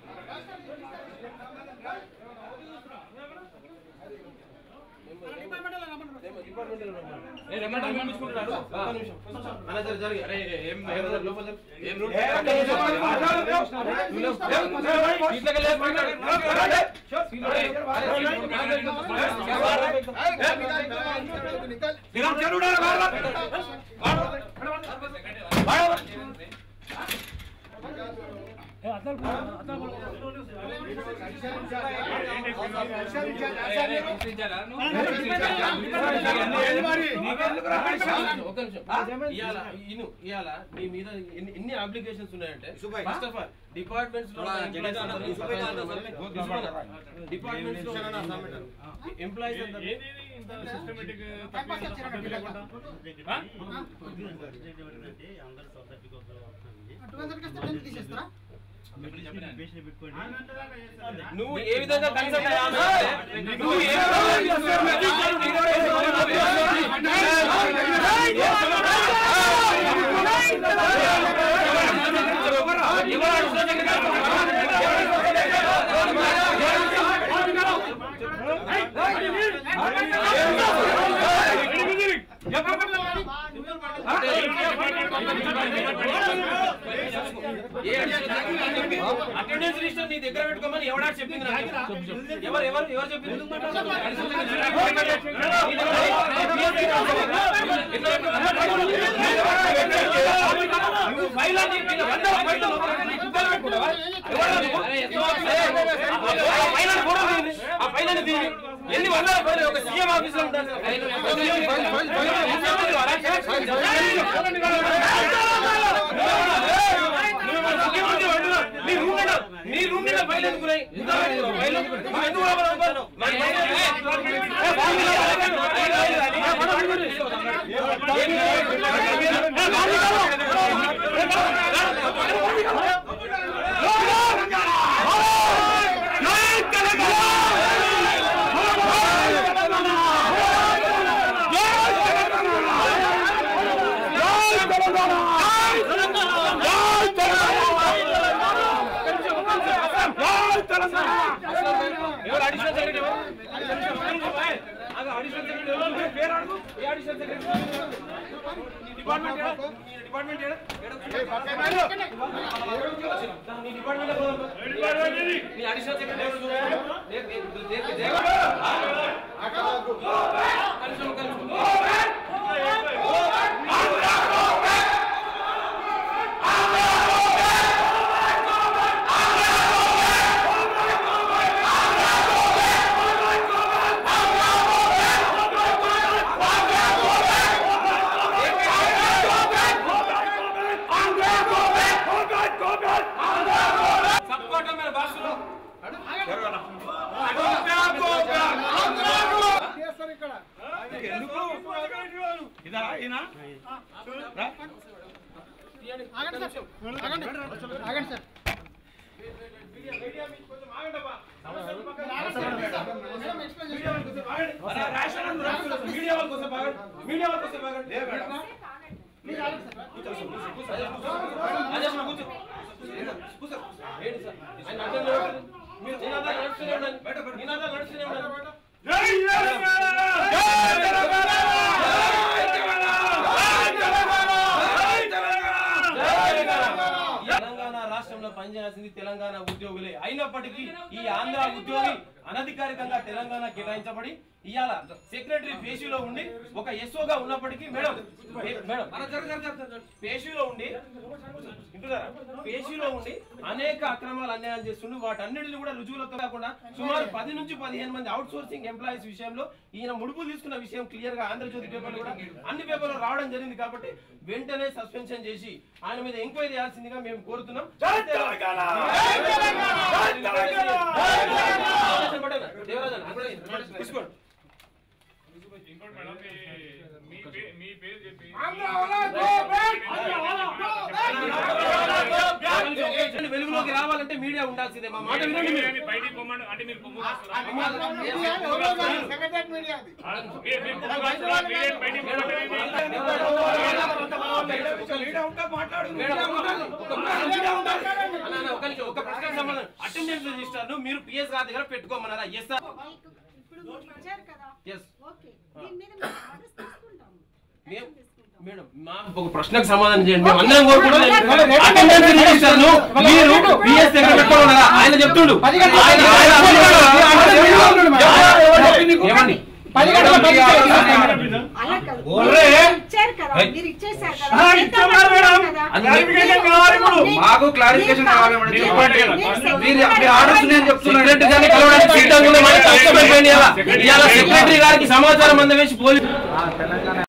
ఒక నిమిషం. ఇవాళ ఇను ఇవాళ మీ మీద ఎన్ని ఎన్ని అప్లికేషన్స్ ఉన్నాయంటే ఫస్ట్ ఆఫ్ ఆల్ డిపార్ట్మెంట్స్ లో డిపార్ట్మెంట్స్ లో ఎంప్లాయీస్ నువ్వు ఏ విధంగా కన్సల్ట్ అయ్యావు నువ్వు ఏ అటెండెన్స్ రిజిస్టర్ నీ దగ్గర పెట్టుకోమని ఎవడా చెప్పింది నాకు? ఎవరు ఎవరు ఎవరు చెప్పింది నువ్వు ఫైల్ అని చెప్పి వందల ఫైళ్ళు లోపల నీ గుడ్డలు పెట్టుకుంటావా? ఎవరా నువ్వు? ఆ ఫైల్ అని ఫోటో తీయండి. ఆ ఫైల్ అని తీయండి. ఎన్ని వందల ఫైల్ ఒక సీఎం ఆఫీస్ లో ఉంటారు నీ రూమ్ మీద నీ రూమ్ మీద ఫైల్ ఎందుకున్నాయి ఫైల్ నువ్వు ఎందుకు లోపల ఉంటావు? మరి ఏ, ఫైల్ మీద ఫైల్ ఎవరు అడిషనల్ సెక్రటరీ ఎవరు? అది అడిషనల్ సెక్రటరీ ఎవరు? మీ పేరు అడుగు. ఏ అడిషనల్ సెక్రటరీ? నీ డిపార్ట్మెంట్ ఏడా? నీ డిపార్ట్మెంట్ ఏడా? నీ డిపార్ట్మెంట్ ఎవరు? నీ అడిషనల్ సెక్రటరీ ఎవరు చూడు. దే- దే- దే- దే- దే- ఆ? కలుసు, కలుసు. सबको मेरे बात सुनो మీడియా వాళ్ళ కోసం బాగండి మీడియా వాళ్ళ కోసం బాగండి అదే కూర్చో కూర్చో ఏంటి సార్ ఆయన అర్థం లేదు మీరు నినాదాలు నడుస్తూనే ఉండండి నినాదాలు నడుస్తూనే ఉండండి తెలంగాణ రాష్ట్రంలో పనిచేయాల్సింది తెలంగాణ ఉద్యోగులే అయినప్పటికీ ఈ ఆంధ్ర ఉద్యోగి అనధికారికంగా తెలంగాణ కేటాయించబడి ఇవాళ సెక్రటరీ పేషీలో ఉండి ఒక ఎస్ఓగా ఉన్నప్పటికీ మేడం ఏ- మేడం పేషీలో ఉండి వింటున్నారా పేషీలో ఉండి అనేక అక్రమాలు అన్యాయాలు చేస్తుండు వాటన్నిటిని కూడా రుజువులతో కాకుండా సుమారు పది నుంచి పదిహేను మంది అవుట్ సోర్సింగ్ ఎంప్లాయీస్ విషయంలో ఈయన ముడుపులు తీసుకున్న విషయం క్లియర్ గా ఆంధ్రజ్యోతి పేపర్లు కూడా అన్ని పేపర్లు రావడం జరిగింది కాబట్టి వెంటనే సస్పెన్షన్ చేసి ఆయన మీద ఎంక్వైరీ చేయాల్సిందిగా మేము కోరుతున్నాం దేవరాజన్ తీసుకోండి ఇంకోటి మేడం మీ- మీ పే- మీ పేరు చెప్పి వెలుగులో లోకి రావాలంటే మీడియా ఉండాల్సిందే మా మాట వినండి మీరు. మీడియాని బయటికి పొమ్మని అంటే మీరు పొమ్ము కాస్తారా? మీడియా ఎవరో కాదు, సెక్రటరీ మీడియా అది. ఆ, మీరు- మీరు పొమ్ము కాస్తారా? మీడియాని బయటికి పొమ్మంటే ఏంటి? అన్న, అన్న, ఒక నిమిషం, ఒక ప్రశ్నకు సంబంధం అటెండెన్స్ రిజిస్టర్ మీరు పిఎస్ గారి దగ్గర పెట్టుకోమన్నారా ఎస్ సార్ మీకు ఇప్పుడు మీరు ఇచ్చారు కదా Yes. ఓకే దీని మీద మేము ఆర్డర్స్ తీసుకుంటాము మేము Action తీసుకుంటాము. మేడం మా ఒక ప్రశ్నకు సమాధానం చేయండి మేము అందరం కోరుకుంటున్నాం అటెండెన్స్ రిజిస్టర్ ను మీరు పిఎస్ దగ్గర పెట్టుకోమన్నారా ఆయన చెప్తుండు ఆయన- ఆయన- ఏమని పది గంటల పది గంటల అలా కాదు. ఓరే! మీరు ఇచ్చారు కదా మీరు ఇచ్చేసారు కదా ఆ, ఎంత ఇచ్చారు మేడం. కదా? అది క్లారిఫికేషన్ కావాలి ఇప్పుడు. మీరు- మాకు క్లారిఫికేషన్ మీరు కావాలి మేడం. మీరు ఇవ్వండి కదా. మీరు మీరు మీరు ఆర్డర్స్ నేను చెప్తున్నాను సెక్రటరీ గారిని కలవడానికి సిద్ధంగా ఉన్న మనకి కష్టమైపోయింది ఇలా. ఇవాళ సెక్రటరీ గారికి సమాచారం అందవేసి పోలీసు